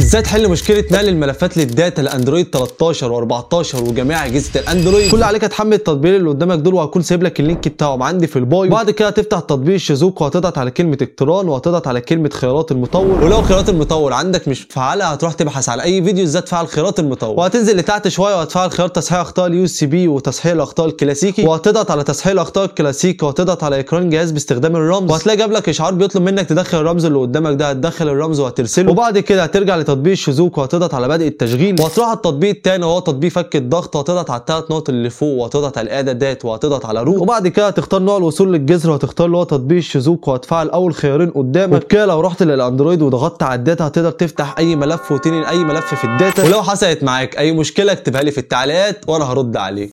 ازاي تحل مشكله نقل الملفات للداتا لاندرويد 13 و14 وجميع اجهزه الاندرويد كل اللي عليك هتحمل التطبيق اللي قدامك دول وهكون سايب لك اللينك بتاعهم عندي في البايو وبعد كده هتفتح تطبيق الشيزوك وهتضغط على كلمه اقتران وهتضغط على كلمه خيارات المطور ولو خيارات المطور عندك مش مفعله هتروح تبحث على اي فيديو ازاي تفعل خيارات المطور وهتنزل لتحت شويه وهتفعل خيار تصحيح اخطاء اليو سي بي وتصحيح الاخطاء الكلاسيكي وهتضغط على تصحيح الاخطاء الكلاسيكي وهتضغط على اكران جهاز باستخدام الرمز وهتلاقي جاب لك اشعار بيطلب منك تدخل الرمز اللي قدامك ده هتدخل الرمز وهترسله وبعد كده هترجع لتطبيق الشيزوك وهتضغط على بدء التشغيل وهتروح على التطبيق الثاني وهو تطبيق فك الضغط وهتضغط على الثلاث نقط اللي فوق وهتضغط على الاعدادات وهتضغط على روت وبعد كده هتختار نوع الوصول للجذر وهتختار اللي هو تطبيق الشيزوك وهتفعل اول خيارين قدامك وبكده لو رحت للاندرويد وضغطت على الداتا هتقدر تفتح اي ملف وتنقل اي ملف في الداتا ولو حصلت معاك اي مشكله اكتبها لي في التعليقات وانا هرد عليك